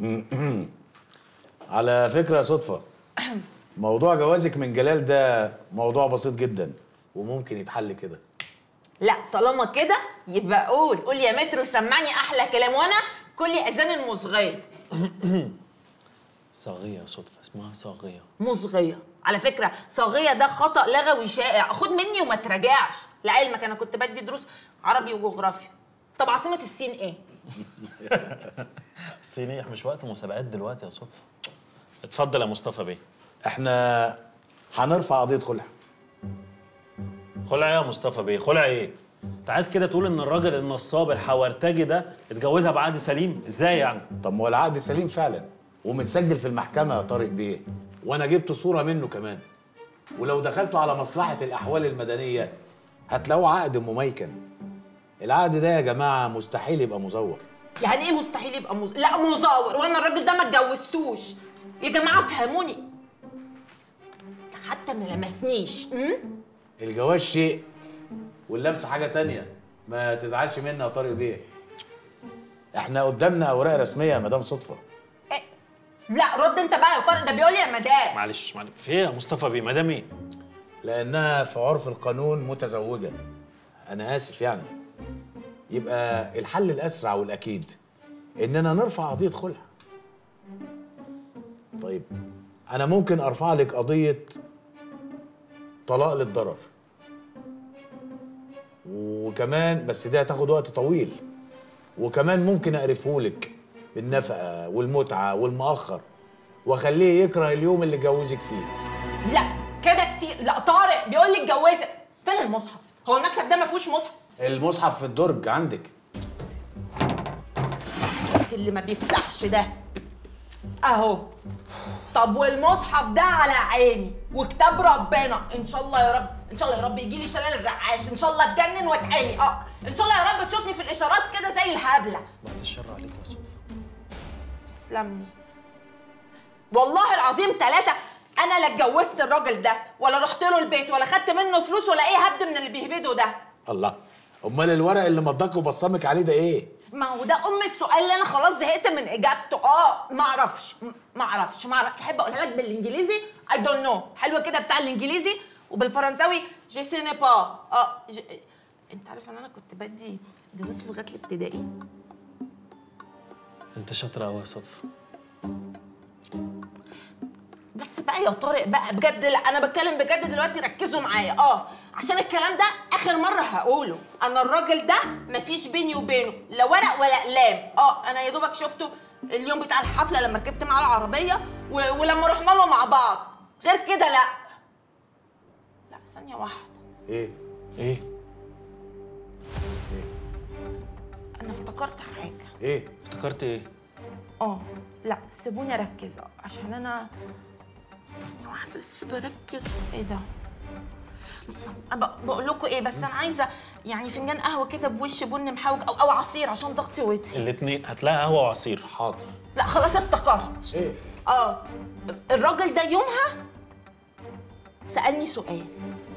على فكرة صدفة موضوع جوازك من جلال ده موضوع بسيط جدا وممكن يتحل كده لا طالما كده يبقى قول قول يا مترو سمعني احلى كلام وانا كل اذان المصغيه صاغية صدفة اسمها صاغية مصغيه على فكره صاغيه ده خطا لغوي شائع خد مني وما تراجعش لعلمك انا كنت بدي دروس عربي وجغرافيا طب عاصمه الصين ايه الصينية مش وقت مسابقات دلوقتي يا صدفة اتفضل يا مصطفى بيه احنا هنرفع قضية خلع خلع ايه يا مصطفى بيه خلع ايه انت عايز كده تقول ان الراجل النصاب الحورتجي ده اتجوزها بعقد سليم ازاي يعني طب ما هو العقد سليم فعلا ومتسجل في المحكمة يا طارق بيه وانا جبت صورة منه كمان ولو دخلتوا على مصلحة الأحوال المدنية هتلاقوا عقد مميكن العقد ده يا جماعة مستحيل يبقى مزور يعني ايه مستحيل يبقى مز... لا مزور وانا الراجل ده ما اتجوزتوش يا جماعه فهموني ده حتى ما لمسنيش امم الجواز شيء واللمس حاجة تانية ما تزعلش مني يا طارق بيه احنا قدامنا اوراق رسمية يا مدام صدفة إيه؟ لا رد انت بقى يا طارق ده بيقول لي يا مدام معلش معلش في ايه يا مصطفى بيه مدام ايه لانها في عرف القانون متزوجة انا اسف يعني يبقى الحل الاسرع والاكيد اننا نرفع قضية خلع طيب انا ممكن ارفع لك قضية طلاق للضرر وكمان بس دي هتاخد وقت طويل وكمان ممكن اقرفهولك بالنفقة والمتعة والمؤخر واخليه يكره اليوم اللي جوزك فيه لا كده كتير لا طارق بيقول لي اتجوزك فين المصحف هو المكتب ده ما فيهوش مصحف المصحف في الدرج عندك اللي ما بيفتحش ده اهو طب والمصحف ده على عيني وكتاب ربنا ان شاء الله يا رب ان شاء الله يا رب يجي لي شلال الرعاش ان شاء الله اتجنن واتعمي اه ان شاء الله يا رب تشوفني في الاشارات كده زي الهبله بعد الشر عليك يا صدفة تسلمني والله العظيم ثلاثة أنا لا اتجوزت الراجل ده ولا رحت له البيت ولا خدت منه فلوس ولا أي هبد من اللي بيهبده ده الله امال الورق اللي مضاك وبصمك عليه ده ايه ما هو ده ام السؤال اللي انا خلاص زهقت من اجابته اه ما اعرفش ما اعرفش ما اعرفش تحب اقولها لك بالانجليزي اي دونت نو حلوه كده بتاع الانجليزي وبالفرنساوي جي سي ني با اه ج... انت عارف ان انا كنت بدي دروس لغات الابتدائي انت شاطرة قوي يا صدفة بس بقى يا طارق بقى بجد لا انا بتكلم بجد دلوقتي ركزوا معايا اه عشان الكلام ده اخر مره هقوله انا الراجل ده مفيش بيني وبينه لا ورق ولا اقلام اه انا يا دوبك شفته اليوم بتاع الحفله لما ركبت معاه العربيه و... ولما رحنا له مع بعض غير كده لا لا ثانيه واحده ايه ايه انا افتكرت حاجه ايه افتكرت ايه اه لا سيبوني اركز عشان انا ثانيه واحده بس بركز ايه ده ب- بقول لكم ايه بس انا عايزه يعني فنجان قهوه كده بوش بن محوج او او عصير عشان ضغطي وطي الاتنين هتلاقي قهوة وعصير حاضر لا خلاص افتكرت ايه اه الراجل ده يومها سالني سؤال